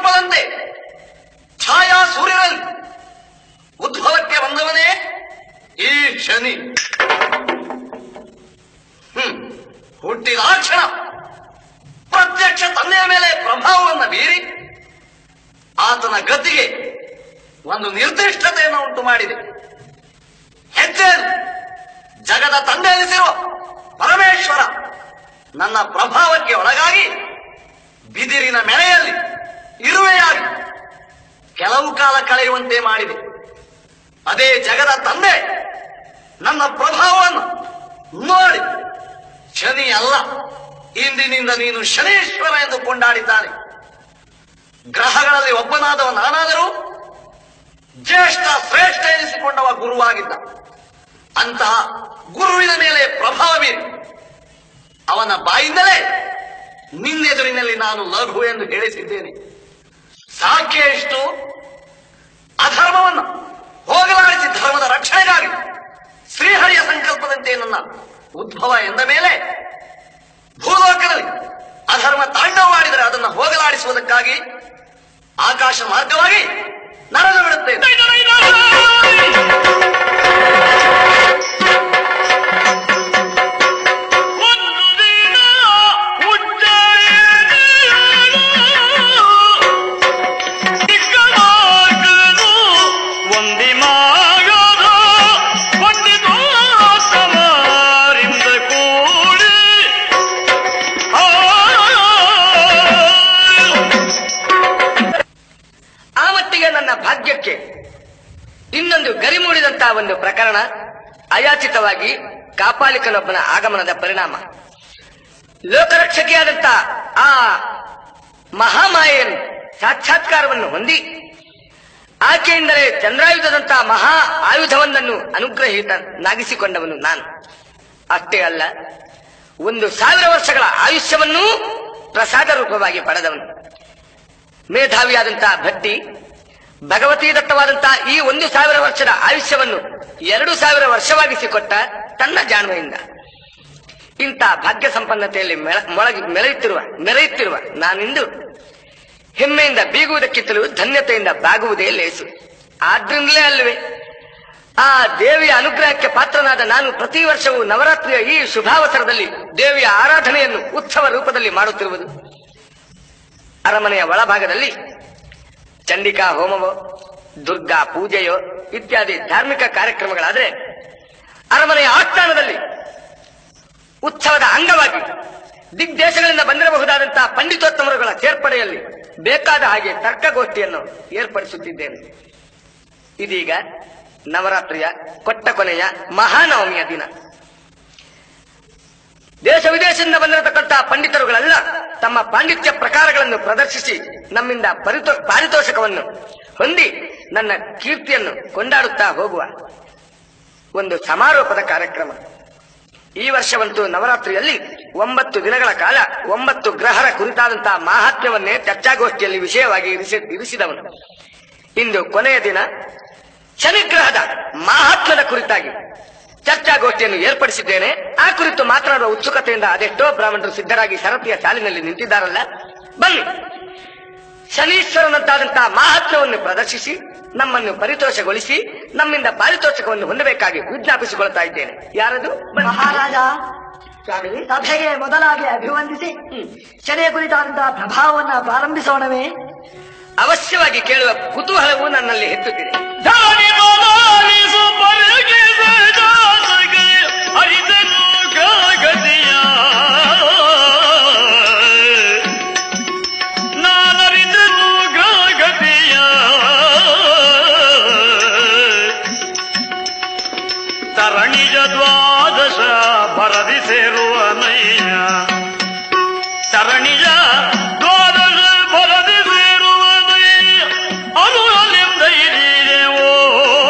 ರೂಪದಂತೆ ಛಾಯಾ ಸೂರ್ಯನಲ್ಲಿ ಉದ್ಭವಕ್ಕೆ ಬಂದವನೇ ಈ ಶನಿ ಹ್ಮ್ ಹುಟ್ಟಿದ ಆ ಕ್ಷಣ ಪ್ರತ್ಯಕ್ಷ ತಂದೆಯ ಮೇಲೆ ಪ್ರಭಾವವನ್ನು ಬೀರಿ ಆತನ ಗತಿಗೆ ಒಂದು ನಿರ್ದಿಷ್ಟತೆಯನ್ನು ಉಂಟು ಮಾಡಿದೆ ಹೆಚ್ಚೇನು ಜಗದ ತಂದೆ ಎನಿಸಿರುವ ಪರಮೇಶ್ವರ ನನ್ನ ಪ್ರಭಾವಕ್ಕೆ ಒಳಗಾಗಿ ಬಿದಿರಿನ ಮೆಳೆಯಲ್ಲಿ ಇರುವೆಯಾಗಿ ಕೆಲವು ಕಾಲ ಕಳೆಯುವಂತೆ ಮಾಡಿದೆ ಅದೇ ಜಗದ ತಂದೆ ನನ್ನ ಪ್ರಭಾವವನ್ನು ನೋಡಿ ಶನಿ ಅಲ್ಲ ಇಂದಿನಿಂದ ನೀನು ಶನೀಶ್ವರ ಎಂದು ಕೊಂಡಾಡಿದ್ದಾನೆ ಗ್ರಹಗಳಲ್ಲಿ ಒಬ್ಬನಾದವ ನಾನಾದರೂ ಜ್ಯೇಷ್ಠ ಶ್ರೇಷ್ಠ ಎನಿಸಿಕೊಂಡವ ಗುರುವಾಗಿದ್ದ ಅಂತಹ ಗುರುವಿನ ಮೇಲೆ ಪ್ರಭಾವ ಬೀರಿ ಅವನ ಬಾಯಿಂದಲೇ ನಿನ್ನೆದುರಿನಲ್ಲಿ ನಾನು ಲಘು ಎಂದು ಹೇಳಿಸಿದ್ದೇನೆ ಸಾಖ್ಯ ಎಷ್ಟು ಅಧರ್ಮವನ್ನು ಹೋಗಲಾಡಿಸಿ ಧರ್ಮದ ರಕ್ಷಣೆಗಾಗಿ ಶ್ರೀಹರಿಯ ಸಂಕಲ್ಪದಂತೆ ನನ್ನ ಉದ್ಭವ ಎಂದ ಮೇಲೆ ಭೂಲೋಕದಲ್ಲಿ ಅಧರ್ಮ ತಾಂಡವವಾಡಿದರೆ ಅದನ್ನು ಹೋಗಲಾಡಿಸುವುದಕ್ಕಾಗಿ ಆಕಾಶ ಮಾರ್ಗವಾಗಿ ನಡೆದು ಬಿಡುತ್ತೇನೆ ಒಂದಿನ ಉಜ್ಜಯಿನಿಯನು ಚಿಕ್ಕನಾಗನು ಒಂದಿ ಮಾಗದ ಪಂಡಿತೋತ್ತಮರಿಂದ ಕೂಡಿ ಆ ಆ ಮಟ್ಟಿಗೆ ನನ್ನ ಭಾಗ್ಯಕ್ಕೆ ಇನ್ನೊಂದು ಗರಿ ಮೂಡಿದಂತಹ ಒಂದು ಪ್ರಕರಣ ಅಯಾಚಿತವಾಗಿ ಕಾಪಾಲಿಕನೊಬ್ಬನ ಆಗಮನದ ಪರಿಣಾಮ ಲೋಕರಕ್ಷಕಿಯಾದಂತ ಆ ಮಹಾಮಾಯೆಯನ್ನು ಸಾಕ್ಷಾತ್ಕಾರವನ್ನು ಹೊಂದಿ ಆಕೆಯಿಂದಲೇ ಚಂದ್ರಾಯುಧದಂತಹ ಮಹಾ ಆಯುಧವೊಂದನ್ನು ಅನುಗ್ರಹೀತನಾಗಿಸಿಕೊಂಡವನು ನಾನು ಅಷ್ಟೇ ಅಲ್ಲ ಒಂದು ಸಾವಿರ ವರ್ಷಗಳ ಆಯುಷ್ಯವನ್ನೂ ಪ್ರಸಾದ ರೂಪವಾಗಿ ಪಡೆದವನು ಮೇಧಾವಿಯಾದಂತಹ ಭಟ್ಟಿ ಭಗವತಿ ದತ್ತವಾದಂತಹ ಈ ಒಂದು ಸಾವಿರ ವರ್ಷದ ಆಯುಷ್ಯವನ್ನು ಎರಡು ಸಾವಿರ ವರ್ಷವಾಗಿಸಿಕೊಟ್ಟ ತನ್ನ ಜಾಣ್ಮೆಯಿಂದ ಇಂಥ ಭಾಗ್ಯ ಸಂಪನ್ನತೆಯಲ್ಲಿ ಮೆಳ- ಮೊಳಗಿ ಮೆರೆಯುತ್ತಿರುವ ಮೆರೆಯುತ್ತಿರುವ ನಾನಿಂದು ಹೆಮ್ಮೆಯಿಂದ ಬೀಗುವುದಕ್ಕಿಂತಲೂ ಧನ್ಯತೆಯಿಂದ ಬಾಗುವುದೇ ಲೇಸು ಆದ್ರಿಂದಲೇ ಅಲ್ಲವೇ ಆ ದೇವಿಯ ಅನುಗ್ರಹಕ್ಕೆ ಪಾತ್ರನಾದ ನಾನು ಪ್ರತಿ ವರ್ಷವೂ ನವರಾತ್ರಿಯ ಈ ಶುಭಾವಸರದಲ್ಲಿ ದೇವಿಯ ಆರಾಧನೆಯನ್ನು ಉತ್ಸವ ರೂಪದಲ್ಲಿ ಮಾಡುತ್ತಿರುವುದು ಅರಮನೆಯ ಒಳಭಾಗದಲ್ಲಿ ಚಂಡಿಕಾ ಹೋಮವೋ ದುರ್ಗಾ ಪೂಜೆಯೋ ಇತ್ಯಾದಿ ಧಾರ್ಮಿಕ ಕಾರ್ಯಕ್ರಮಗಳಾದರೆ ಅರಮನೆಯ ಆಸ್ಥಾನದಲ್ಲಿ ಉತ್ಸವದ ಅಂಗವಾಗಿ ದಿಗ್ದೇಶಗಳಿಂದ ಬಂದಿರಬಹುದಾದಂತಹ ಪಂಡಿತೋತ್ತಮರುಗಳ ಸೇರ್ಪಡೆಯಲ್ಲಿ ಬೇಕಾದ ಹಾಗೆ ತರ್ಕಗೋಷ್ಠಿಯನ್ನು ಏರ್ಪಡಿಸುತ್ತಿದ್ದೇನೆ ಇದೀಗ ನವರಾತ್ರಿಯ ಕೊಟ್ಟ ಕೊನೆಯ ಮಹಾನವಮಿಯ ದಿನ ದೇಶ ವಿದೇಶದಿಂದ ಬಂದಿರತಕ್ಕಂತಹ ಪಂಡಿತರುಗಳೆಲ್ಲ ತಮ್ಮ ಪಾಂಡಿತ್ಯ ಪ್ರಕಾರಗಳನ್ನು ಪ್ರದರ್ಶಿಸಿ ನಮ್ಮಿಂದ ಪರಿತೋ ಪಾರಿತೋಷಕವನ್ನು ಹೊಂದಿ ನನ್ನ ಕೀರ್ತಿಯನ್ನು ಕೊಂಡಾಡುತ್ತಾ ಹೋಗುವ ಒಂದು ಸಮಾರೋಪದ ಕಾರ್ಯಕ್ರಮ ಈ ವರ್ಷವಂತೂ ನವರಾತ್ರಿಯಲ್ಲಿ ಒಂಬತ್ತು ದಿನಗಳ ಕಾಲ ಒಂಬತ್ತು ಗ್ರಹರ ಕುರಿತಾದಂತಹ ಮಾಹಾತ್ಮ್ಯವನ್ನೇ ಚರ್ಚಾಗೋಷ್ಠಿಯಲ್ಲಿ ವಿಷಯವಾಗಿ ಇರಿಸಿ ಇರಿಸಿದವನು ಇಂದು ಕೊನೆಯ ದಿನ ಶನಿಗ್ರಹದ ಮಾಹಾತ್ಮ್ಯದ ಕುರಿತಾಗಿ ಚರ್ಚಾಗೋಷ್ಠಿಯನ್ನು ಏರ್ಪಡಿಸಿದ್ದೇನೆ ಆ ಕುರಿತು ಮಾತನಾಡುವ ಉತ್ಸುಕತೆಯಿಂದ ಅದೆಷ್ಟೋ ಬ್ರಾಹ್ಮಣರು ಸಿದ್ಧರಾಗಿ ಸರತಿಯ ಸಾಲಿನಲ್ಲಿ ನಿಂತಿದ್ದಾರಲ್ಲ ಬನ್ನಿ ಶನೀಶ್ವರನಂತಾದಂತಹ ಮಾಹಾತ್ಮ್ಯವನ್ನು ಪ್ರದರ್ಶಿಸಿ ನಮ್ಮನ್ನು ಪರಿತೋಷಗೊಳಿಸಿ ನಮ್ಮಿಂದ ಪಾರಿತೋಷಕವನ್ನು ಹೊಂದಬೇಕಾಗಿ ವಿಜ್ಞಾಪಿಸಿಕೊಳ್ತಾ ಇದ್ದೇನೆ ಯಾರದು ಬನ್ನಿ. ಮಹಾರಾಜ ಸ್ವಾಮಿ ಸಭೆಗೆ ಮೊದಲಾಗಿ ಅಭಿವಂದಿಸಿ ಶನಿಯ ಕುರಿತಾದಂತಹ ಪ್ರಭಾವವನ್ನ ಪ್ರಾರಂಭಿಸೋಣವೇ ಅವಶ್ಯವಾಗಿ ಕೇಳುವ ಕುತೂಹಲವು ನನ್ನಲ್ಲಿ ಹೆಚ್ಚುತ್ತಿದೆ ದಾನಿ ಬಲಾಲಿಸು ಪರಗಿಸ ಜಾತಗೆ ಹರಿದನು ಕಾಗದಿಯ ನಾನರಿದನು ಕಾಗದಿಯ ತರಣಿಜ ದ್ವಾದಶ ಭರದಿ ಸೇರುವ ನೈಯ ತರಣಿಯ ದ್ವಾದಶ ಭರದಿ ಸೇರುವ ನೈಯ ಅನುರಲಿಂದೈರಿಯೋ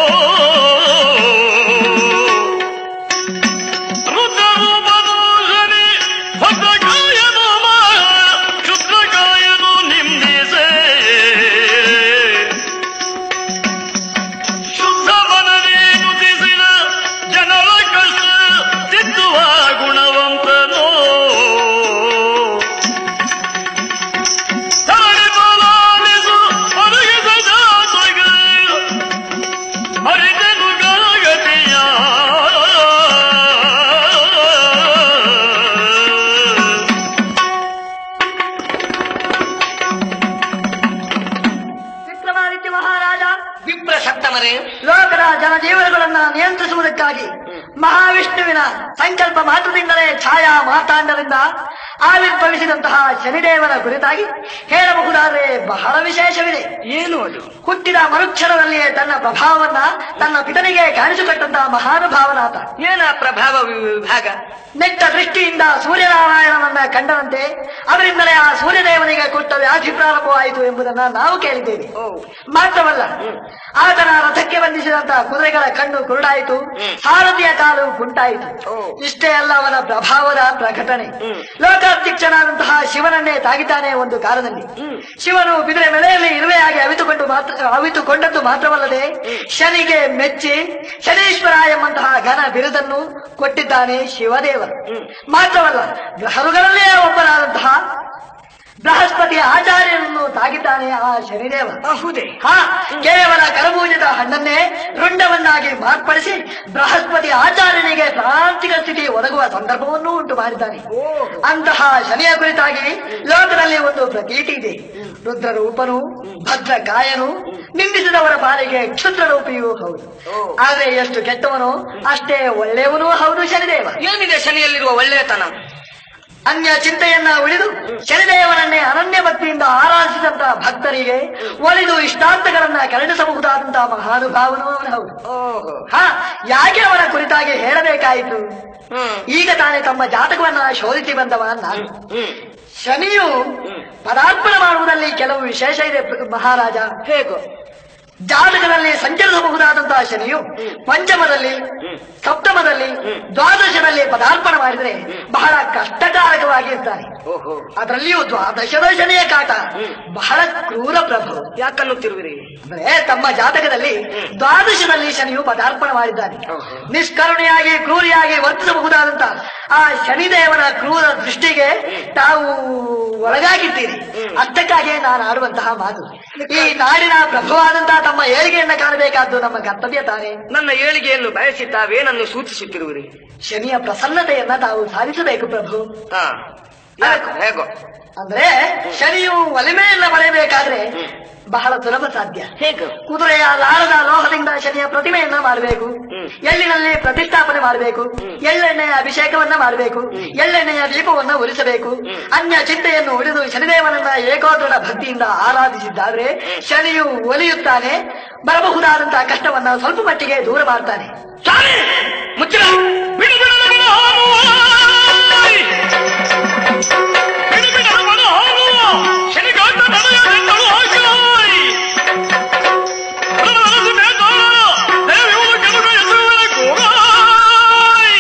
ಜನಜೀವನಗಳನ್ನ ನಿಯಂತ್ರಿಸುವುದಕ್ಕಾಗಿ ಮಹಾವಿಷ್ಣುವಿನ ಸಂಕಲ್ಪ ಮಾತ್ರದಿಂದಲೇ ಛಾಯಾ ಮಾತಾಂಡರಿಂದ ಆವಿರ್ಭವಿಸಿದಂತಹ ಶನಿದೇವನ ಕುರಿತಾಗಿ ಹೇಳಬಹುದಾದರೆ ಬಹಳ ವಿಶೇಷವಿದೆ ಏನು ಅದು ಹುಟ್ಟಿದ ಮರುಕ್ಷಣದಲ್ಲಿಯೇ ತನ್ನ ಪ್ರಭಾವವನ್ನ ತನ್ನ ಪಿತನಿಗೆ ಕಾಣಿಸಿಕೊಟ್ಟಂತಹ ಮಹಾನುಭಾವನಾಥ ಏನ ಪ್ರಭಾವ ವಿ- ವಿಭಾಗ ನೆಟ್ಟ ದೃಷ್ಟಿಯಿಂದ ಸೂರ್ಯನಾರಾಯಣನನ್ನ ಕಂಡಂತೆ ಅದರಿಂದಲೇ ಆ ಸೂರ್ಯದೇವನಿಗೆ ಕೊಟ್ಟ ವ್ಯಾಧಿ ಪ್ರಾರಂಭವಾಯಿತು ಎಂಬುದನ್ನ ನಾವು ಕೇಳಿದ್ದೇವೆ ಓ ಮಾತ್ರವಲ್ಲ ಆತನ ರಥಕ್ಕೆ ಬಂಧಿಸಿದಂತಹ ಕುದುರೆಗಳ ಕಣ್ಣು ಕುರುಡಾಯಿತು ಸಾರಥಿಯ ಕಾಲು ಕುಂಟಾಯಿತು ಓ. ಇಷ್ಟೇ ಅಲ್ಲ ಅವನ ಪ್ರಭಾವದ ಪ್ರಕಟಣೆ ಹ್ಮ್. ಲೋಕಾಧ್ಯಕ್ಷನಾದಂತಹ ಶಿವನನ್ನೇ ತಾಗಿದ್ದಾನೆ ಒಂದು ಕಾಲದಲ್ಲಿ ಶಿವನು ಬಿದಿರೆ ಮೆಳೆಯಲ್ಲಿ ಇರುವೆಯಾಗಿ ಅವಿತುಕೊಂಡು ಮಾತ್ರ ಅವಿತುಕೊಂಡದ್ದು ಮಾತ್ರವಲ್ಲದೆ ಶನಿಗೆ ಮೆಚ್ಚಿ ಶನೀಶ್ವರ ಎಂಬಂತಹ ಘನ ಬಿರುದನ್ನು ಕೊಟ್ಟಿದ್ದಾನೆ ಶಿವದೇವ ಮಾತ್ರವಲ್ಲ ಗ್ರಹರುಗಳಲ್ಲೇ ಒಬ್ಬನಾದಂತಹ ಬೃಹಸ್ಪತಿಯ ಆಚಾರ್ಯನನ್ನು ತಾಗಿದ್ದಾನೆ ಆ ಶನಿದೇವ ಹೌದೇ ಹಾ ಕೇವಲ ಕರಬೂಜದ ಹಣ್ಣನ್ನೇ ರುಂಡವನ್ನಾಗಿ ಮಾರ್ಪಡಿಸಿ ಬೃಹಸ್ಪತಿ ಆಚಾರ್ಯನಿಗೆ ಪ್ರಾಂತಿಕ ಸ್ಥಿತಿ ಒದಗುವ ಸಂದರ್ಭವನ್ನು ಉಂಟು ಮಾಡಿದ್ದಾನೆ ಅಂತಹ ಶನಿಯ ಕುರಿತಾಗಿ ಲೋಕದಲ್ಲಿ ಒಂದು ಪ್ರತೀತಿ ಇದೆ ರುದ್ರ ರೂಪನು ಭದ್ರ ಕಾಯನು ನಿಂದಿಸಿದವರ ಪಾಲಿಗೆ ಕ್ಷುದ್ರ ರೂಪಿಯೂ ಹೌದು ಆದ್ರೆ ಎಷ್ಟು ಕೆಟ್ಟವನು ಅಷ್ಟೇ ಒಳ್ಳೆಯವನೂ ಹೌದು ಶನಿದೇವ ಏನಿದೆ ಶನಿಯಲ್ಲಿರುವ ಒಳ್ಳೆಯತನ ಅನ್ಯ ಚಿಂತೆಯನ್ನ ಉಳಿದು ಶನಿದೇವನನ್ನೇ ಅನನ್ಯ ಭಕ್ತಿಯಿಂದ ಆರಾಧಿಸಿದಂತಹ ಭಕ್ತರಿಗೆ ಒಲಿದು ಇಷ್ಟಾರ್ಥಗಳನ್ನ ಕರುಣಿಸಬಹುದಾದಂತಹ ಮಹಾನುಭಾವನು ಅವನು ಹೌದು ಓಹೋ ಹಾ ಯಾಕೆ ಅವನ ಕುರಿತಾಗಿ ಹೇಳಬೇಕಾಯಿತು ಹ್ಮ್ ಈಗ ತಾನೇ ತಮ್ಮ ಜಾತಕವನ್ನ ಶೋಧಿಸಿ ಬಂದವ ನಾನು ಹ್ಮ್ ಶನಿಯು ಪದಾರ್ಪಣೆ ಮಾಡುವುದರಲ್ಲಿ ಕೆಲವು ವಿಶೇಷ ಇದೆ ಪ್ರ- ಮಹಾರಾಜ ಹೇಗೋ ಜಾತಕದಲ್ಲಿ ಸಂಚರಿಸಬಹುದಾದಂತಹ ಶನಿಯು ಪಂಚಮದಲ್ಲಿ ಸಪ್ತಮದಲ್ಲಿ ದ್ವಾದಶದಲ್ಲಿ ಪದಾರ್ಪಣೆ ಮಾಡಿದರೆ ಬಹಳ ಕಷ್ಟಕಾರಕವಾಗಿರ್ತಾನೆ ಓಹೋ ಅದರಲ್ಲಿಯೂ ದ್ವಾದಶದ ಶನಿಯ ಕಾಟ ಬಹಳ ಕ್ರೂರ ಪ್ರಭು ಯಾಕನ್ನುತ್ತಿರುವಿರಿ ಅಂದ್ರೆ ತಮ್ಮ ಜಾತಕದಲ್ಲಿ ದ್ವಾದಶದಲ್ಲಿ ಶನಿಯು ಪದಾರ್ಪಣೆ ಮಾಡಿದ್ದಾನೆ ಓಹೋ. ನಿಷ್ಕರುಣೆಯಾಗಿ ಕ್ರೂರಿಯಾಗಿ ವರ್ತಿಸಬಹುದಾದಂತ ಆ ಶನಿದೇವನ ಕ್ರೂರ ದೃಷ್ಟಿಗೆ ತಾವು ಒಳಗಾಗಿದ್ದೀರಿ ಅಷ್ಟಕ್ಕಾಗಿಯೇ ನಾನು ಆಡುವಂತಹ ಮಾತು ಈ ನಾಡಿನ ಪ್ರಭುವಾದಂತಹ ತಮ್ಮ ಏಳಿಗೆಯನ್ನ ಕಾಣಬೇಕಾದ್ದು ನಮ್ಮ ಕರ್ತವ್ಯ ತಾನೇ ನನ್ನ ಏಳಿಗೆಯನ್ನು ಬಯಸಿ ತಾವೇನನ್ನು ಸೂಚಿಸುತ್ತಿರುವಿರಿ ಶನಿಯ ಪ್ರಸನ್ನತೆಯನ್ನ ತಾವು ಸಾಧಿಸಬೇಕು ಪ್ರಭು ಹಾ ಯಾಕೋ ಹೇಗೋ ಅಂದ್ರೆ ಶನಿಯು ಒಲಿಮೆಯನ್ನ ಪಡೆಯಬೇಕಾದ್ರೆ ಬಹಳ ಸುಲಭ ಸಾಧ್ಯ ಹೇಗೋ ಕುದುರೆಯ ಲಾಳದ ಲೋಹದಿಂದ ಶನಿಯ ಪ್ರತಿಮೆಯನ್ನ ಮಾಡಬೇಕು ಹ್ಮ್. ಎಳ್ಳಿನಲ್ಲಿ ಪ್ರತಿಷ್ಠಾಪನೆ ಮಾಡಬೇಕು ಎಳ್ಳೆಣ್ಣೆಯ ಅಭಿಷೇಕವನ್ನ ಮಾಡಬೇಕು ಎಳ್ಳೆಣ್ಣೆಯ ದೀಪವನ್ನ ಉರಿಸಬೇಕು ಅನ್ಯ ಚಿಂತೆಯನ್ನು ಉಳಿದು ಶನಿದೇವನನ್ನ ಏಕೋದೃಢ ಭಕ್ತಿಯಿಂದ ಆರಾಧಿಸಿದ್ದಾದ್ರೆ ಶನಿಯು ಒಲಿಯುತ್ತಾನೆ ಬರಬಹುದಾದಂತಹ ಕಷ್ಟವನ್ನ ಸ್ವಲ್ಪ ಮಟ್ಟಿಗೆ ದೂರ ಮಾಡ್ತಾನೆ ಸ್ವಾಮಿ ಮುಚ್ಚಿರ ಬಿಡು ಬಿಡು ಮಗನ ಹಾಲು ಬಿಡು ಬಿಡು ಮಗನ ಹಾಲು ಶನಿಗಾಂತ ನನಯ ಗಂಟಲು ಹಾಕಿಲಾಯ್ ಬರಬರದು ಬೇಗಾಲ ದೇವಿಯುವುದು ಕೆಳಗೆ ಎದುರುವರೆ ಕೂಗಾಯ್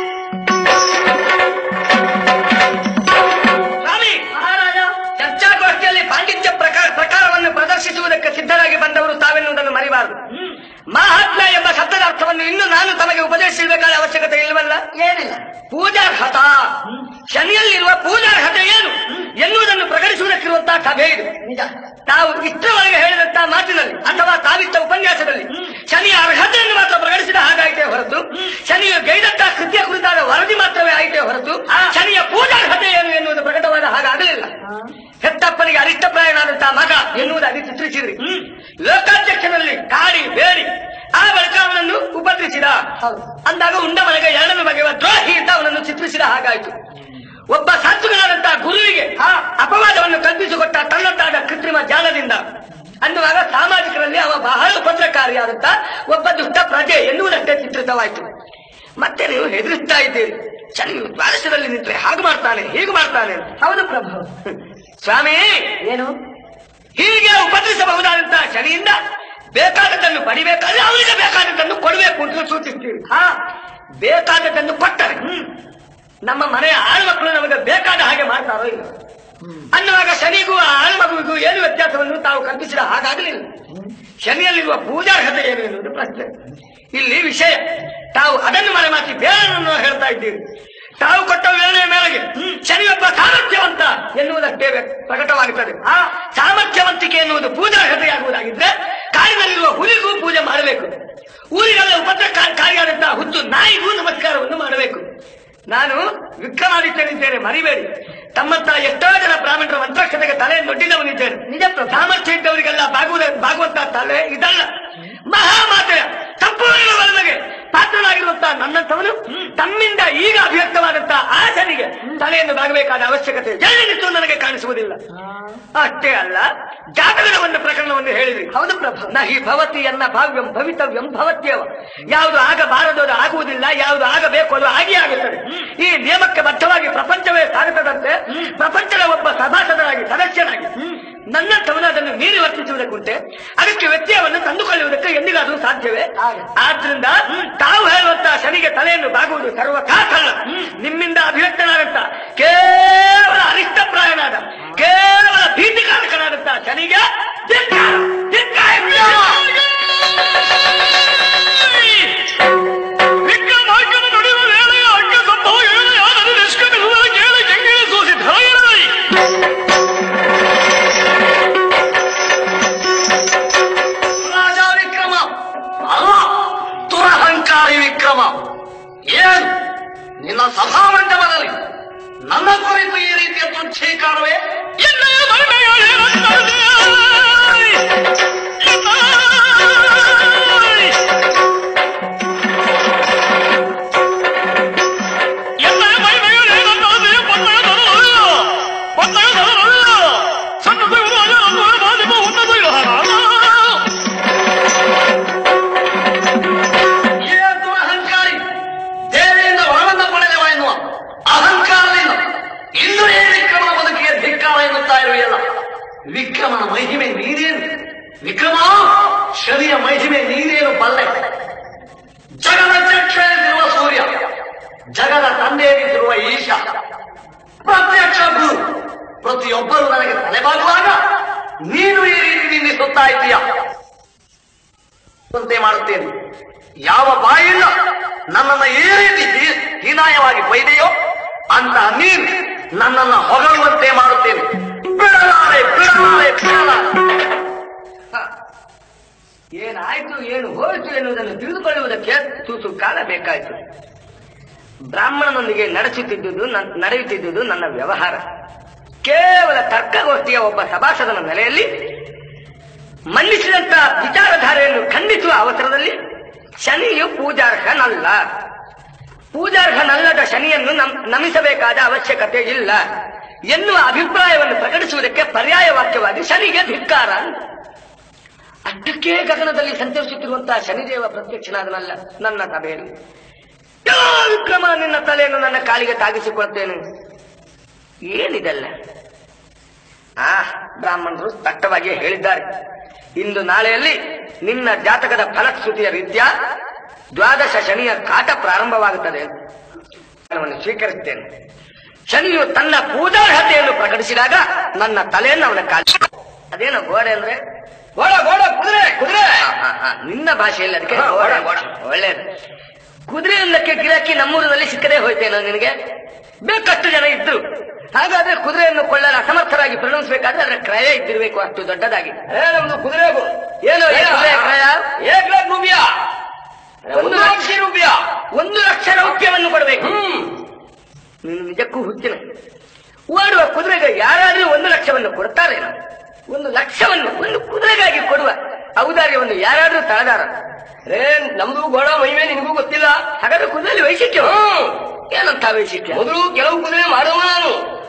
ಸ್ವಾಮಿ ಮಹಾರಾಜ ಚರ್ಚಾಗೋಷ್ಠಿಯಲ್ಲಿ ಪಾಂಡಿತ್ಯ ಪ್ರಕಾರ ಪ್ರಕಾರವನ್ನು ಪ್ರದರ್ಶಿಸುವುದಕ್ಕೆ ಸಿದ್ಧರಾಗಿ ಬಂದವರು ತಾವೆನ್ನುವುದನ್ನು ಮರಿಬಾರದು ಮಹಾತ್ಮ ಎಂಬ ಶಬ್ದದ ಅರ್ಥವನ್ನು ಇನ್ನು ನಾನು ತಮಗೆ ಉಪದೇಶಿಸಬೇಕಾದ ಅವಶ್ಯಕತೆ ಇಲ್ಲವಲ್ಲ ಏನಿಲ್ಲ ಪೂಜಾರ್ಹತ ಶನಿಯಲ್ಲಿರುವ ಪೂಜಾರ್ಹತೆ ಏನು ಎನ್ನುವುದನ್ನು ಪ್ರಕಟಿಸುವುದಕ್ಕಿರುವಂತಹ ಸಭೆ ಇದು ನಿಜ ತಾವು ಇಷ್ಟರವರೆಗೆ ಹೇಳಿದಂತಹ ಮಾತಿನಲ್ಲಿ ಅಥವಾ ತಾವಿದ್ದ ಉಪನ್ಯಾಸದಲ್ಲಿ ಶನಿಯ ಅರ್ಹತೆಯನ್ನು ಮಾತ್ರ ಪ್ರಕಟಿಸಿದ ಹಾಗಾಯಿತೇ ಹೊರತು ಶನಿಯು ಗೈದಂತಹ ಕೃತ್ಯ ಕುರಿತಾದ ವರದಿ ಮಾತ್ರವೇ ಆಯಿತೇ ಹೊರತು ಶನಿಯ ಪೂಜಾರ್ಹತೆ ಏನು ಎನ್ನುವುದು ಪ್ರಕಟವಾದ ಹಾಗಾಗಲಿಲ್ಲ ಹೆತ್ತಪ್ಪನಿಗೆ ಅರಿಷ್ಟಪ್ರಾಯನಾದಂತಹ ಮಗ ಎನ್ನುವುದು ಅಲ್ಲಿ ಚಿತ್ರಿಸಿದ್ರಿ ಲೋಕಾಧ್ಯಕ್ಷನಲ್ಲಿ ಕಾಡಿ ಬೇಡಿ ಆ ಬಳಿಕ ಅವನನ್ನು ಉಪದ್ರಿಸಿದ ಹೌದು. ಅಂದಾಗ ಉಂಡ ಮನೆಗೆ ಎರಡನ್ನು ಬಗೆಯುವ ದ್ರೋಹಿ ಅಂತ ಅವನನ್ನು ಚಿತ್ರಿಸಿದ ಹಾಗಾಯಿತು ಒಬ್ಬ ಸಾತ್ವಿಕನಾದಂತಹ ಗುರುವಿಗೆ ಆ ಅಪವಾದವನ್ನು ಕಲ್ಪಿಸಿಕೊಟ್ಟ ತನ್ನದ್ದಾದ ಕೃತ್ರಿಮ ಜಾಲದಿಂದ ಅನ್ನುವಾಗ ಸಾಮಾಜಿಕರಲ್ಲಿ ಅವ ಬಹಳ ಉಪದ್ರಕಾರಿಯಾದಂತ ಒಬ್ಬ ದುಷ್ಟ ಪ್ರಜೆ ಎನ್ನುವುದಷ್ಟೇ ಚಿತ್ರಿತವಾಯಿತು ಮತ್ತೆ ನೀವು ಹೆದರಿಸ್ತಾ ಇದ್ದೀರಿ ಶನಿ ದ್ವಾದಶದಲ್ಲಿ ನಿಂತರೆ ಹಾಗೆ ಮಾಡ್ತಾನೆ ಹೀಗೆ ಮಾಡ್ತಾನೆ ಅಂತ. ಹೌದು ಪ್ರಭು ಸ್ವಾಮಿ ಏನು ಹೀಗೆ ಉಪದ್ರಿಸಬಹುದಾದಂತಹ ಶನಿಯಿಂದ ಬೇಕಾದದ್ದನ್ನು ಪಡಿಬೇಕಾದ್ರೆ ಅವರಿಗೆ ಬೇಕಾದದ್ದನ್ನು ಕೊಡಬೇಕು ಅಂತ ಸೂಚಿಸ್ತೀವಿ ಹಾ ಬೇಕಾದದ್ದನ್ನು ಕೊಟ್ಟರೆ ನಮ್ಮ ಮನೆಯ ಆಳ್ಮಕ್ಕಳು ನಮಗೆ ಬೇಕಾದ ಹಾಗೆ ಮಾಡ್ತಾರೋ ಇಲ್ಲ ಅನ್ನುವಾಗ ಶನಿಗೂ ಆ ಆಳ್ಮಗುವಿಗೂ ಏನು ವ್ಯತ್ಯಾಸವನ್ನು ತಾವು ಕಲ್ಪಿಸಿದ ಹಾಗಾಗಲಿಲ್ಲ ಶನಿಯಲ್ಲಿರುವ ಪೂಜಾರ್ಹತೆ ಏನು ಎನ್ನುವುದು ಪ್ರಶ್ನೆ ಇಲ್ಲಿ ವಿಷಯ ತಾವು ಅದನ್ನು ಮರೆಮಾಚಿ ಬೇರೆಯನ್ನು ಹೇಳ್ತಾ ಇದ್ದೀರಿ ತಾವು ಕೊಟ್ಟ ವೇಳೆಯ ಮೇರೆಗೆ ಶನಿಯೊಬ್ಬ ಸಾಮರ್ಥ್ಯವಂತ ಎನ್ನುವುದಷ್ಟೇ ವ್ಯ- ಪ್ರಕಟವಾಗುತ್ತದೆ ಆ ಸಾಮರ್ಥ್ಯವಂತಿಕೆ ಎನ್ನುವುದು ಪೂಜಾರ್ಹತೆಯಾಗುವುದಾಗಿದ್ರೆ ಕಾಡಿನಲ್ಲಿರುವ ಹುಲಿಗೂ ಪೂಜೆ ಮಾಡಬೇಕು ಊರಿನಲ್ಲಿ ಉಪದ್ರಕಾರಿಯಾದಂತಹ ಹುದ್ದು ನಾಯಿಗೂ ನಮಸ್ಕಾರವನ್ನು ಮಾಡಬೇಕು ನಾನು ವಿಕ್ರಮಾದಿತ್ಯನಿದ್ದೇನೆ ಮರಿಬೇಡಿ ತಮ್ಮಂತ ಎಷ್ಟೋ ಜನ ಬ್ರಾಹ್ಮಣರ ಮಂತ್ರಾಕ್ಷತೆಗೆ ತಲೆಯನ್ನೊಡ್ಡಿದವನಿದ್ದೇನೆ ನಿಜ ಪ್ರಭು ಸಾಮರ್ಥ್ಯ ಇದ್ದವರಿಗೆಲ್ಲ ಬಾಗುವುದ ಬಾಗುವಂತ ತಲೆ ಇದಲ್ಲ ಮಹಾಮಾತೆಯ ಸಂಪೂರ್ಣ ಪಾತ್ರನಾಗಿರುವಂತಹ ನನ್ನಂಥವನು ತಮ್ಮಿಂದ ಈಗ ಅಭಿವ್ಯಕ್ತವಾದಂತಹ ಆ ಶನಿಗೆ ತಲೆಯನ್ನು ಬಾಗಬೇಕಾದ ಅವಶ್ಯಕತೆ ಎಲ್ಲಿತ್ತು ನನಗೆ ಕಾಣಿಸುವುದಿಲ್ಲ ಅಷ್ಟೇ ಅಲ್ಲ ಜಾತಕದ ಒಂದು ಪ್ರಕರಣವನ್ನು ಹೇಳಿದ್ರಿ ಹೌದು ಪ್ರಭು ನಹಿ ಭವತಿ ಎನ್ನ ಭಾವ್ಯಂ ಭವಿತವ್ಯಂ ಭವತ್ಯವ ಯಾವುದು ಆಗಬಾರದು ಅದು ಆಗುವುದಿಲ್ಲ ಯಾವುದು ಆಗಬೇಕು ಅದು ಆಗಿ ಆಗುತ್ತದೆ ಈ ನಿಯಮಕ್ಕೆ ಬದ್ಧವಾಗಿ ಪ್ರಪಂಚವೇ ಸಾಗುತ್ತದಂತೆ ಪ್ರಪಂಚದ ಒಬ್ಬ ಸಭಾಸದನಾಗಿ ಸದಸ್ಯನಾಗಿ ನನ್ನಂಥವನು ಅದನ್ನು ಮೀರಿ ವರ್ತಿಸುವುದಕ್ಕುಂಟೆ ಅದಕ್ಕೆ ವ್ಯತ್ಯಯವನ್ನು ತಂದುಕೊಳ್ಳುವುದಕ್ಕೆ ಎಂದಿಗಾದರೂ ಸಾಧ್ಯವೇ ಹಾಗೆ. ಆದ್ರಿಂದ ತಾವು ಹೇಳುವಂತಹ ಶನಿಗೆ ತಲೆಯನ್ನು ಬಾಗುವುದು ಸರ್ವ ಕಾಕಲ್ಲ ನಿಮ್ಮಿಂದ ಅಭಿವ್ಯಕ್ತನಾದಂತ ಕೇವಲ ಅರಿಷ್ಟಪ್ರಾಯನಾದ ಕೇವಲ ಭೀತಿಕಾರಕನಾದಂತಹ ಶನಿಗೆ ಧಿಕ್ಕಾರ, ಧಿಕ್ಕಾರ. ವಿಕ್ರಮಾರ್ಕನ ನುಡಿಯುವ ವೇಳೆಯ ಅಡ್ಡ ಸಂಭವ ಏಳೆಯಾದರೂ ನಿಷ್ಕೃತಿಸುವ ಕೇಳಿ ಜಂಗಿಳಿ ಸೂಸಿ ಧರೆಯಲಿ ರಾಜ ವಿಕ್ರಮ ಅಲ್ಲ ದುರಹಂಕಾರಿ ವಿಕ್ರಮ ಏನು ನಿನ್ನ ಸಭಾಮಂಡಪದಲ್ಲಿ ನನ್ನ ಕುರಿತು ಈ ರೀತಿಯ ತುಚ್ಛೀಕಾರವೇ ಎನ್ನೆಯ ಮಹಿಮೆಗಳೇನಂತದೆ? ಎನ್ನೆಯ ಮಹಿಮೆಗಳೇನಂತದೆ? ಪನ್ನಯದನಲ್ಲ, ಪನ್ನಯದನಲ್ಲ. ಸನ್ನದೆಯುವುದು ಅಜರತ್ವ ಮಾದಿಮ ಉನ್ನತ ವಿಹಾರ. ಏ ದುರಹಂಕಾರಿ ದೇವಿಯಿಂದ ವರವನ್ನ ಪಡೆದವ ಎನ್ನುವ ಅಹಂಕಾರದಿಂದ ಇಂದು ಏ ವಿಕ್ರಮನ ಬದುಕಿಗೆ ಧಿಕ್ಕಾರ ಎನ್ನುತ್ತಾ ಇರುವೆಯಲ್ಲ ವಿಕ್ರಮನ ಮಹಿಮೆ ನೀರೇನು ವಿಕ್ರಮ ಶನಿಯ ಮಹಿಮೆ ನೀರೇನು ಬಲ್ಲೆ ಜಗದ ಚಕ್ಷೆಯಲ್ಲಿರುವ ಸೂರ್ಯ ಜಗದ ತಂದೆಯಲ್ಲಿರುವ ಈಶ ಪ್ರತ್ಯಕ್ಷ ಗುರು ಪ್ರತಿಯೊಬ್ಬರು ನನಗೆ ತಲೆಬಾಗುವಾಗ ನೀನು ಈ ರೀತಿ ನಿಂದಿಸುತ್ತಾ ಇದ್ದೀಯ ಅಂತೆ ಮಾಡುತ್ತೇನೆ ಯಾವ ಬಾಯಿಂದ ನನ್ನನ್ನು ಈ ರೀತಿ ಹೀ- ಹೀನಾಯವಾಗಿ ಬೈದೆಯೋ ಅಂತ ನೀನು ನನ್ನನ್ನು ಹೊಗಳುವಂತೆ ಮಾಡುತ್ತೇನೆ ಬಿಡಲಾರೆ ಬಿಡಲಾರೆ ಬಿಡಲಾರೆ ಹ. ಏನಾಯ್ತು ಏನು ಹೋಯಿತು ಎನ್ನುವುದನ್ನು ತಿಳಿದುಕೊಳ್ಳುವುದಕ್ಕೆ ತುಸು ಕಾಲ ಬೇಕಾಯಿತು ಬ್ರಾಹ್ಮಣನೊಂದಿಗೆ ನಡೆಸುತ್ತಿದ್ದುದು ನನ್- ನಡೆಯುತ್ತಿದ್ದುದು ನನ್ನ ವ್ಯವಹಾರ ಕೇವಲ ತರ್ಕಗೋಷ್ಠಿಯ ಒಬ್ಬ ಸಭಾಸದನ ನೆಲೆಯಲ್ಲಿ ಮಂಡಿಸಿದಂತ ವಿಚಾರಧಾರೆಯನ್ನು ಖಂಡಿಸುವ ಅವಸರದಲ್ಲಿ ಶನಿಯು ಪೂಜಾರ್ಹನಲ್ಲ ಪೂಜಾರ್ಹನಲ್ಲದ ಶನಿಯನ್ನು ನಮ್- ನಮಿಸಬೇಕಾದ ಅವಶ್ಯಕತೆ ಇಲ್ಲ ಎನ್ನುವ ಅಭಿಪ್ರಾಯವನ್ನು ಪ್ರಕಟಿಸುವುದಕ್ಕೆ ಪರ್ಯಾಯ ವಾಕ್ಯವಾಗಿ ಶನಿಗೆ ಧಿಕ್ಕಾರ ಅಂತ. ಅಡ್ಡಕ್ಕೆ ಗಗನದಲ್ಲಿ ಸಂಚರಿಸುತ್ತಿರುವಂತಹ ಶನಿದೇವ ಪ್ರತ್ಯಕ್ಷನಾದನಲ್ಲ ನನ್ನ ಸಭೆಯಲ್ಲಿ ಯಾವ ವಿಕ್ರಮ ನಿನ್ನ ತಲೆಯನ್ನು ನನ್ನ ಕಾಲಿಗೆ ತಾಗಿಸಿಕೊಳ್ತೇನೆ ಏನಿದೆಲ್ಲ ಆ ಬ್ರಾಹ್ಮಣರು ಸ್ಪಷ್ಟವಾಗಿ ಹೇಳಿದ್ದಾರೆ ಇಂದು ನಾಳೆಯಲ್ಲಿ ನಿನ್ನ ಜಾತಕದ ಫಲಶ್ರುತಿಯ ರೀತ್ಯ ದ್ವಾದಶ ಶನಿಯ ಕಾಟ ಪ್ರಾರಂಭವಾಗುತ್ತದೆ ನಾನು ಸ್ವೀಕರಿಸುತ್ತೇನೆ ಶನಿಯು ತನ್ನ ಪೂಜಾರ್ಹತೆಯನ್ನು ಪ್ರಕಟಿಸಿದಾಗ ನನ್ನ ತಲೆಯನ್ನು ಅವನ ಕಾಲಿ ಅದೇನೋ ಗೋಡೆ ಅಂದ್ರೆ ಗೋಡ ಗೋಡ ಕುದುರೆ ಕುದುರೆ ನಿನ್ನ ಭಾಷೆಯಲ್ಲಿ ಅದಕ್ಕೆ ಹಾ, ಗೋಡೆ ಗೋಡ, ಒಳ್ಳೇದು ಕುದುರೆ ಅನ್ನಕ್ಕೆ ಗಿರಾಕಿ ನಮ್ಮೂರಿನಲ್ಲಿ ಸಿಕ್ಕದೇ ಹೋಯ್ತೇನೋ ನಿನಗೆ ಬೇಕಷ್ಟು ಜನ ಇದ್ರು ಹಾಗಾದ್ರೆ ಕುದುರೆಯನ್ನು ಕೊಳ್ಳಲು ಅಸಮರ್ಥರಾಗಿ ಪರಿಣಮಿಸಬೇಕಾದ್ರೆ ಅದರ ಕ್ರಯ ಇದ್ದಿರಬೇಕು ಅಷ್ಟು ದೊಡ್ಡದಾಗಿ ಏ ನಮ್ದು ಕುದುರೆ ಏನು ಈ ಕುದುರೆ ಕ್ರಯ ಏಕ್ ಲಾಖ್ ರೂಪಾಯ ಒಂದು ಒಂದು ಲಕ್ಷ ಲಕ್ಷ ರೂಪಾಯ ಒಂದು ಲಕ್ಷ ರೌಪ್ಯವನ್ನು ಕೊಡಬೇಕು ಹ್ಮ್ ನೀನು ನಿಜಕ್ಕೂ ಹುಚ್ಚಿನ ಓಡುವ ಕುದುರೆಗೆ ಯಾರಾದ್ರೂ ಒಂದು ಲಕ್ಷವನ್ನು ಕೊಡ್ತಾರೇನೋ ಒಂದು ಲಕ್ಷವನ್ನು ಒಂದು ಕುದುರೆಗಾಗಿ ಕೊಡುವ ಔದಾರ್ಯವನ್ನು ಯಾರಾದ್ರೂ ತಳದಾರ ಏ ನಮ್ದು ಗೋಡ ಮಹಿಮೆ ನಿನಗೂ ಗೊತ್ತಿಲ್ಲ ಹಾಗಾದ್ರೆ ಕುದುರೆಯಲ್ಲಿ ವೈಶಿಷ್ಟ್ಯ ಹ್ಮ್. ಏನಂತ ವೈಶಿಷ್ಟ್ಯ ಮೊದಲು ಕೆಲವು ಕುದುರೆ ಮಾಡುವ ನಾನು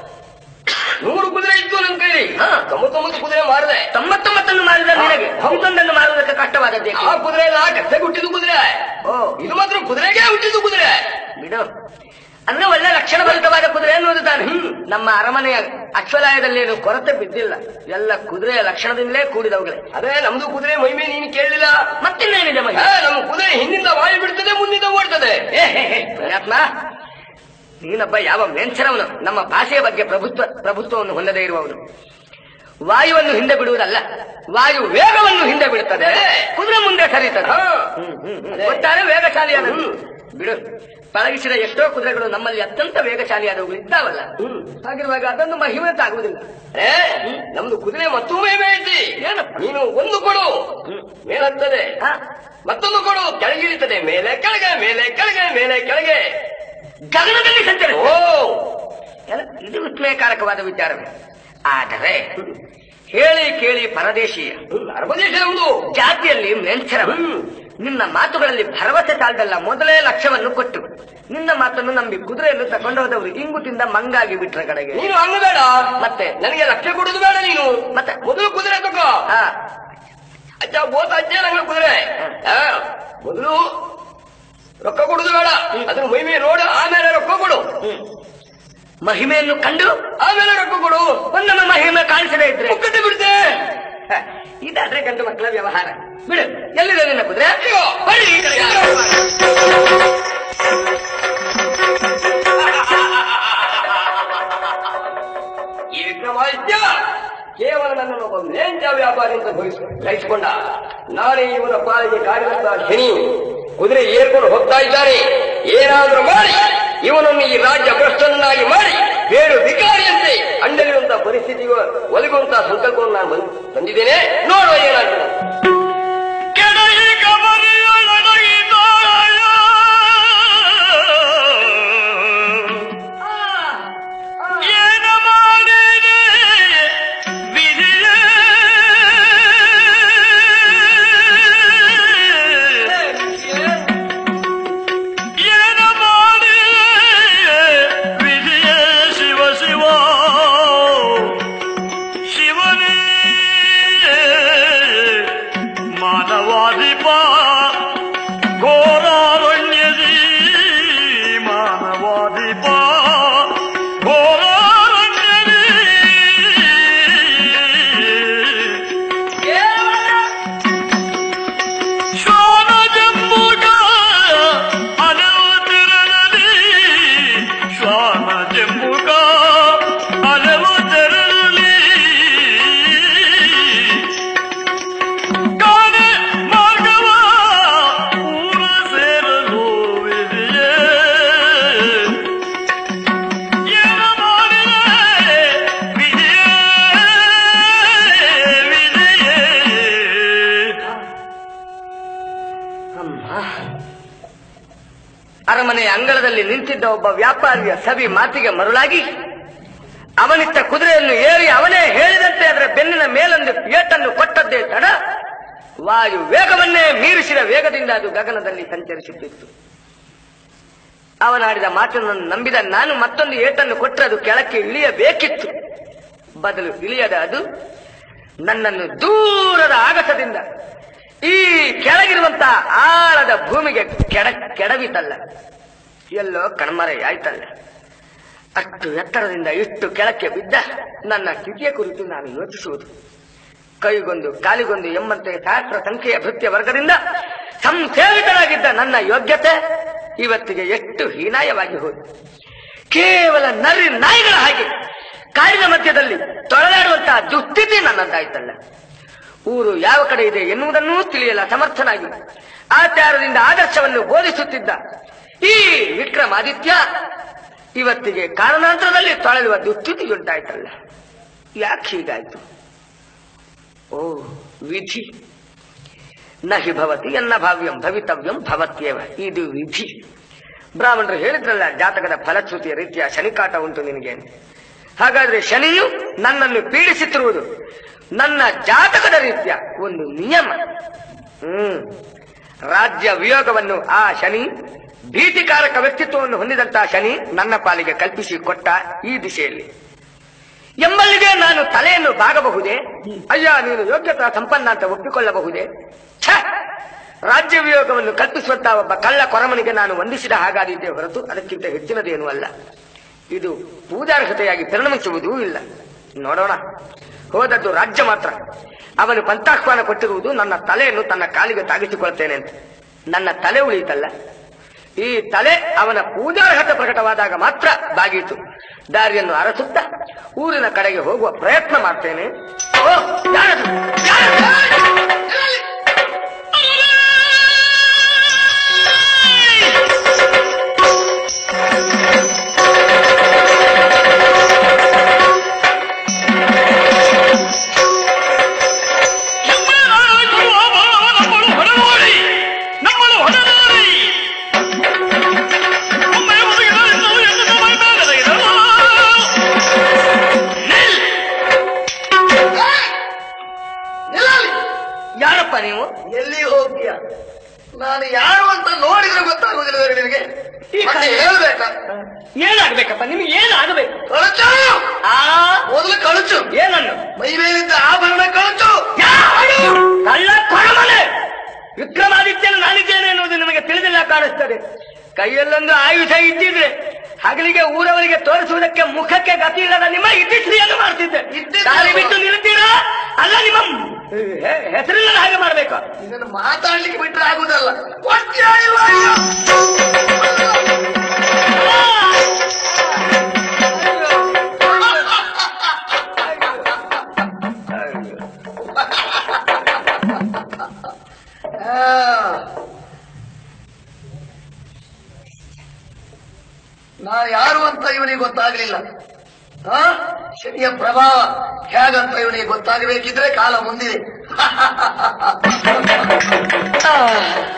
ನೂರು ಕುದುರೆ ಇತ್ತು ನನ್ನ ಕೈಲಿ ಹಾ. ತೊಂಬತ್ತೊಂಬತ್ತು ಕುದುರೆ ಮಾಡಿದೆ ತೊಂಬತ್ತೊಂಬತ್ತನ್ನು ಮಾರಿದ ನಿನಗೆ ಒಂದೊಂದನ್ನು ಮಾರುವುದಕ್ಕೆ ಕಷ್ಟವಾದದ್ದೇ ಆ ಕುದುರೆ ಎಲ್ಲ ಗದ್ದೆಗೆ ಹುಟ್ಟಿದ ಕುದುರೆ ಓ ಇದು ಮಾತ್ರ ಕುದುರೆಗೆ ಹುಟ್ಟಿದ ಕುದುರೆ ಬಿಡು ಅಂದ್ರೆ ಒಳ್ಳೆ ಲಕ್ಷಣ ಭರಿತವಾದ ಕುದುರೆ ಅನ್ನೋದು ತಾನೆ ನಮ್ಮ ಅರಮನೆಯ ಅಶ್ವಲಾಯದಲ್ಲೇನು ಕೊರತೆ ಬಿದ್ದಿಲ್ಲ ಎಲ್ಲ ಕುದುರೆಯ ಲಕ್ಷಣದಿಂದಲೇ ಕೂಡಿದವುಗಳೇ ಅದೇ ನಮ್ದು ಕುದುರೆ ಮಹಿಮೆ ನೀನು ಕೇಳಲಿಲ್ಲ ಮತ್ತಿನ್ನೇನಿದೆ ಮಹಿ ಏ, ನಮ್ಮ ಕುದುರೆ ಹಿಂದಿಂದ ವಾಯು ಬಿಡ್ತದೆ ಮುಂದಿಂದ ಓಡ್ತದೆ ಏ, ಹೇ, ಹೇ, ಪುಣ್ಯಾತ್ಮ ನೀನೊಬ್ಬ ಯಾವ ಮೆಂಚರವನು ನಮ್ಮ ಭಾಷೆಯ ಬಗ್ಗೆ ಪ್ರಭುತ್ವ ಪ್ರಭುತ್ವವನ್ನು ಹೊಂದದೇ ಇರುವವನು ವಾಯುವನ್ನು ಹಿಂದೆ ಬಿಡುವುದಲ್ಲ ವಾಯು ವೇಗವನ್ನು ಹಿಂದೆ ಬಿಡುತ್ತದೆ ಕುದುರೆ ಮುಂದೆ ಸರಿತದೆ ಹಾ. ಹ್ಮ್, ಹ್ಮ್, ಹ್ಮ್. ಅದೇ. ಒಟ್ಟಾರೆ ವೇಗಶಾಲಿಯಾದವು ಬಿಡು ಪಳಗಿಸಿದ ಎಷ್ಟೋ ಕುದುರೆಗಳು ನಮ್ಮಲ್ಲಿ ಅತ್ಯಂತ ವೇಗಶಾಲಿಯಾದವುಗಳು ಇದ್ದಾವಲ್ಲ ಹಾಗಿರುವಾಗ ಅದನ್ನು ಮಹಿಮೆ ಆಗುವುದಿಲ್ಲ ಏ ನಮ್ದು ಕುದುರೆ ಮತ್ತೂ ಮಹಿಮೆ ಐತಿ ಏನಪ್ಪ? ನೀನು ಒಂದು ಕೊಡು ಮೇಲತ್ತದೆ ಹಾ? ಮತ್ತೊಂದು ಕೊಡು ಕೆಳಗಿಳಿತದೆ ಮೇಲೆ ಕೆಳಗೆ ಮೇಲೆ ಕೆಳಗೆ ಮೇಲೆ ಕೆಳಗೆ ಗಗನದಲ್ಲಿ ಸಂಚರಿಸ ಓ ಇದು ವಿಸ್ಮಯಕಾರಕವಾದ ವಿಚಾರವೇ ಆದರೆ ಹೇಳಿ ಕೇಳಿ ಪರದೇಶೀಯ ಅರಬದೇಶ ನಮ್ದು ಜಾತಿಯಲ್ಲಿ ಮೆಂಚರ ಹ್ಮ್. ನಿನ್ನ ಮಾತುಗಳಲ್ಲಿ ಭರವಸೆ ಸಾಲದಲ್ಲ ಮೊದಲೇ ಲಕ್ಷ್ಯವನ್ನು ಕೊಟ್ಟು ನಿನ್ನ ಮಾತನ್ನು ನಂಬಿ ಕುದುರೆಯನ್ನು ತಕೊಂಡು ಹೋದವರು ಇಂಗು ತಿಂದ ಮಂಗಾಗಿ ಬಿಟ್ರ ಕಡೆಗೆ ನೀನು ಹಂಗ ಬೇಡ ಮತ್ತೆ ನನಗೆ ಲಕ್ಷ ಕೊಡುದು ಬೇಡ ನೀನು ಮತ್ತೆ ಮೊದಲು ಕುದುರೆ ತಗೋ ಹಾ ಅಜ್ಜ ಬೋತ ಅಜ್ಜ ನಂಗೆ ಕುದುರೆ ಆ, ಮೊದಲು ರೊಕ್ಕ ಕೊಡುದು ಬೇಡ ಅದನ್ನ ಮೈ ಮೇಲೆ ನೋಡು ಆಮೇಲೆ ರೊಕ್ಕ ಕೊಡು ಮಹಿಮೆಯನ್ನು ಕಂಡು ಆಮೇಲೆ ರೊಕ್ಕ ಕೊಡು ಒಂದೊಮ್ಮೆ ಮಹಿಮೆ ಕಾಣಿಸದೇ ಇದ್ರೆ ಮುಕ್ಕಟ್ಟೆ ಬಿಡುತ್ತೆ ಹ, ಇದಾದ್ರೆ ಗಂಡು ಮಕ್ಕಳ ವ್ಯವಹಾರ ಬಿಡು ಎಲ್ಲಿದೆ ನಿನ್ನ ಕುದುರೆ ಅಯ್ಯೋ, ಬನ್ನಿ ಈ ಕಡೆಗೆ. ಈ ವಿಕ್ರಮಾದಿತ್ಯ ಕೇವಲ ನನ್ನನ್ನು ಒಬ್ಬ ಲೇಂಜ ವ್ಯಾಪಾರಿ ಅಂತ ಭಾವಿಸಿ- ಗ್ರಹಿಸಿಕೊಂಡ ನಾನೇ ಇವನ ಪಾಲಿಗೆ ಕಾರ್ಯರತ ಶನಿಯು ಕುದುರೆ ಏರ್ಕೊಂಡು ಹೋಗ್ತಾ ಇದ್ದಾನೆ ಏನಾದರೂ ಮಾಡಿ ಇವನನ್ನು ಈ ರಾಜ್ಯ ಭ್ರಷ್ಟನ್ನಾಗಿ ಮಾಡಿ ಬೇರು ವಿಕಾರಿಯಂತೆ ಅಂಡಲಿರುವಂತಹ ಪರಿಸ್ಥಿತಿಗೆ ಒದಗುವಂತಹ ಸಂಕಲ್ಪವನ್ನು ನಾನು ಬಂದ್- ತಂದಿದ್ದೇನೆ ನೋಡುವ ಏನಾಗ್ತದೆ ಕೆಡಹಿ ಕಬರಿಯೊಳಗಿದ್ದಾಯ. ಏನ ಮಾಡಿದೆ ವಿಧಿಯೇ? ಏನ ಮಾಡಿದೆ ವಿಧಿಯೇ ಶಿವ ಶಿವ ಶಿವನೇ ಮಾನವಾದಿಪ ಘೋರಾರಣ್ಯದಿ ಮಾನವಾದಿಪ ಘೋರಾರಣ್ಯದಿ ಶ್ವಾನ ಜಂಬುಗ ಅನವತರದಲ್ಲಿ ಶ್ವಾನ ಜಂಬುಗ ಅನವತರದಲ್ಲಿ ಕಾಣೆ ಮಾರ್ಗವ ಊರ ಸೇರಲು ವಿಧಿಯೇ ಏನ ಮಾಡಿದೆ ವಿಧಿಯೇ ವಿಧಿಯೇ ಅರಮನೆಯ ಅಂಗಳದಲ್ಲಿ ನಿಂತಿದ್ದ ಒಬ್ಬ ವ್ಯಾಪಾರಿಯ ಸವಿ ಮಾತಿಗೆ ಮರುಳಾಗಿ ಅವನಿತ್ತ ಕುದುರೆಯನ್ನು ಏರಿ ಅವನೇ ಹೇಳಿದಂತೆ ಅದರ ಬೆನ್ನಿನ ಮೇಲೊಂದು ಏಟನ್ನು ಕೊಟ್ಟದ್ದೇ ತಡ ವಾಯು ವೇಗವನ್ನೇ ಮೀರಿಸಿದ ವೇಗದಿಂದ ಅದು ಗಗನದಲ್ಲಿ ಸಂಚರಿಸುತ್ತಿತ್ತು ಅವನಾಡಿದ ಮಾತನ್ನು ನಂಬಿದ ನಾನು ಮತ್ತೊಂದು ಏಟನ್ನು ಕೊಟ್ಟರೆ ಅದು ಕೆಳಕ್ಕೆ ಇಳಿಯಬೇಕಿತ್ತು ಬದಲು ಇಳಿಯದ ಅದು ನನ್ನನ್ನು ದೂರದ ಆಗಸದಿಂದ ಈ ಕೆಳಗಿರುವಂತಹ ಆಳದ ಭೂಮಿಗೆ ಕೆಡ ಕೆಡವಿತಲ್ಲ ಎಲ್ಲೋ ಕಣ್ಮರೆಯಾಯ್ತಲ್ಲ ಅಷ್ಟು ಎತ್ತರದಿಂದ ಇಷ್ಟು ಕೆಳಕ್ಕೆ ಬಿದ್ದ ನನ್ನ ಸ್ಥಿತಿಯ ಕುರಿತು ನಾನು ಯೋಚಿಸುವುದು ಕೈಗೊಂದು ಕಾಲಿಗೊಂದು ಎಂಬಂತೆ ಸಹಸ್ರ ಸಂಖ್ಯೆಯ ಭೃತ್ಯ ವರ್ಗದಿಂದ ಸಂಸೇವಿತರಾಗಿದ್ದ ನನ್ನ ಯೋಗ್ಯತೆ ಇವತ್ತಿಗೆ ಎಷ್ಟು ಹೀನಾಯವಾಗಿ ಹೋದು ಕೇವಲ ನರಿ ನಾಯಿಗಳ ಹಾಗೆ ಕಾಡಿನ ಮಧ್ಯದಲ್ಲಿ ತೊಳೆದಾಡುವಂತಹ ದುಸ್ಥಿತಿ ನನ್ನದಾಯ್ತಲ್ಲ ಊರು ಯಾವ ಕಡೆ ಇದೆ ಎನ್ನುವುದನ್ನೂ ತಿಳಿಯಲ್ಲ ಸಮರ್ಥನಾಗಿ ಆಚಾರದಿಂದ ಆದರ್ಶವನ್ನು ಬೋಧಿಸುತ್ತಿದ್ದ ಈ ವಿಕ್ರಮಾದಿತ್ಯ ಇವತ್ತಿಗೆ ಕಾರಣಾಂತರದಲ್ಲಿ ತೊಳೆಯುವ ದುಸ್ಥಿತಿ ಉಂಟಾಯ್ತಲ್ಲ ಯಾಕೆ ಹೀಗಾಯ್ತು ಓ ವಿಧಿ ನಹಿ ಭವತಿ ಎನ್ನ ಭಾವ್ಯಂ ಭವಿತವ್ಯಂ ಭವತ್ಯೇವ ಇದು ವಿಧಿ ಬ್ರಾಹ್ಮಣರು ಹೇಳಿದ್ರಲ್ಲ ಜಾತಕದ ಫಲಶ್ರುತಿಯ ರೀತಿಯ ಶನಿಕಾಟ ಉಂಟು ನಿನಗೆ ಹಾಗಾದ್ರೆ ಶನಿಯು ನನ್ನನ್ನು ಪೀಡಿಸುತ್ತಿರುವುದು ನನ್ನ ಜಾತಕದ ರೀತಿಯ ಒಂದು ನಿಯಮ ಹ್ಮ್ ರಾಜ್ಯ ವಿಯೋಗವನ್ನು ಆ ಶನಿ ಭೀತಿಕಾರಕ ವ್ಯಕ್ತಿತ್ವವನ್ನು ಹೊಂದಿದಂತಹ ಶನಿ ನನ್ನ ಪಾಲಿಗೆ ಕಲ್ಪಿಸಿ ಕೊಟ್ಟ ಈ ದಿಶೆಯಲ್ಲಿ ಎಂಬಲ್ಲಿಗೆ ನಾನು ತಲೆಯನ್ನು ಬಾಗಬಹುದೇ ಅಯ್ಯ ನೀನು ಯೋಗ್ಯತಾ ಸಂಪನ್ನ ಅಂತ ಒಪ್ಪಿಕೊಳ್ಳಬಹುದೇ ಛ! ರಾಜ್ಯ ವಿಯೋಗವನ್ನು ಕಲ್ಪಿಸುವಂತಹ ಒಬ್ಬ ಕಳ್ಳ ಕೊರಮನಿಗೆ ನಾನು ವಂದಿಸಿದ ಹಾಗಾದಿದ್ದೇ ಹೊರತು ಅದಕ್ಕಿಂತ ಹೆಚ್ಚಿನದೇನೂ ಅಲ್ಲ ಇದು ಪೂಜಾರ್ಹತೆಯಾಗಿ ಪರಿಣಮಿಸುವುದೂ ಇಲ್ಲ ನೋಡೋಣ ಹೋದದ್ದು ರಾಜ್ಯ ಮಾತ್ರ ಅವನು ಪಂಥಾಹ್ವಾನ ಕೊಟ್ಟಿರುವುದು ನನ್ನ ತಲೆಯನ್ನು ತನ್ನ ಕಾಲಿಗೆ ತಾಗಿಸಿಕೊಳ್ತೇನೆ ಅಂತ ನನ್ನ ತಲೆ ಉಳಿಯಿತಲ್ಲ ಈ ತಲೆ ಅವನ ಪೂಜಾರ್ಹತೆ ಪ್ರಕಟವಾದಾಗ ಮಾತ್ರ ಬಾಗೀತು ದಾರಿಯನ್ನು ಅರಸುತ್ತಾ ಊರಿನ ಕಡೆಗೆ ಹೋಗುವ ಪ್ರಯತ್ನ ಮಾಡ್ತೇನೆ ಓ, ಯಾರದು? ಯಾರದು? ನಮ್ಮಳು ಹೊರನೋಡಿ ನಮ್ಮಳು ಹೊರನೋಡಿ ಒಮ್ಮೆ ಒದಗಿದ ಎಂದು ನಮ್ಮ ಮೇಲೆ ಇರಲು. ನಿಲ್! ಯಾರಪ್ಪ ನೀವು ಎಲ್ಲಿ ಹೋಗ್ತೀಯ ನಾನು ಯಾರು ಅಂತ ನೋಡಿದ್ರೆ ಗೊತ್ತಾಗುವುದಿಲ್ಲ ನಿನಗೆ ಈ ಮತ್ತೆ ಕಾಲ- ಹೇಳ್ಬೇಕಾ ಏನಾಗ್ಬೇಕಪ್ಪ ನಿಮ್ಗೆ ಏನಾಗಬೇಕು ಕಳಚು ಆ ಮೊದಲು ಕಳಚು ಏನನ್ನು ಮೈ ಮೇಲಿದ್ದ ಆಭರಣ ಕಳಚು ಯಾರು ಕಳ್ಳ ಕೊಳಮನೆ ವಿಕ್ರಮಾದಿತ್ಯನು ನಾನಿದ್ದೇನೆ ಎನ್ನುವುದು ನಿಮಗೆ ತಿಳಿದಿಲ್ಲ ಕಾಣಿಸ್ತದೆ ಕೈಯಲ್ಲೊಂದು ಆಯುಧ ಇದ್ದಿದ್ರೆ ಹಗಲಿಗೆ ಊರವರಿಗೆ ತೋರಿಸುವುದಕ್ಕೆ ಮುಖಕ್ಕೆ ಗತಿ ಇಲ್ಲದ ನಿಮ್ಮ ಇತಿಶ್ರೀಯನ್ನು ಮಾಡ್ತಿದ್ದೆ ಇದ್ದಿದ್ದು- ದಾರಿ ಬಿಟ್ಟು ನಿಲ್ತೀರಾ ಅಲ್ಲ ನಿಮ್ಮ ಹೆ- ಹೆಸರಿನ ಹಾಗೆ ಮಾಡ್ಬೇಕು ಇದನ್ನು ಮಾತಾಡ್ಲಿಕ್ಕೆ ಬಿಟ್ರೆ ಆಗುದಲ್ಲ ಕೊಡ್ತೀರಾ ಇಲ್ವಾ ಅಯ್ಯೋ? ಆ. ನಾ ಯಾರು ಅಂತ ಇವನಿಗೆ ಗೊತ್ತಾಗ್ಲಿಲ್ಲ ಆ? ಶನಿಯ ಪ್ರಭಾವ ಹೇಗಂತ ಇವನಿಗೆ ಗೊತ್ತಾಗಬೇಕಿದ್ರೆ ಕಾಲ ಮುಂದಿದೆ ಆ.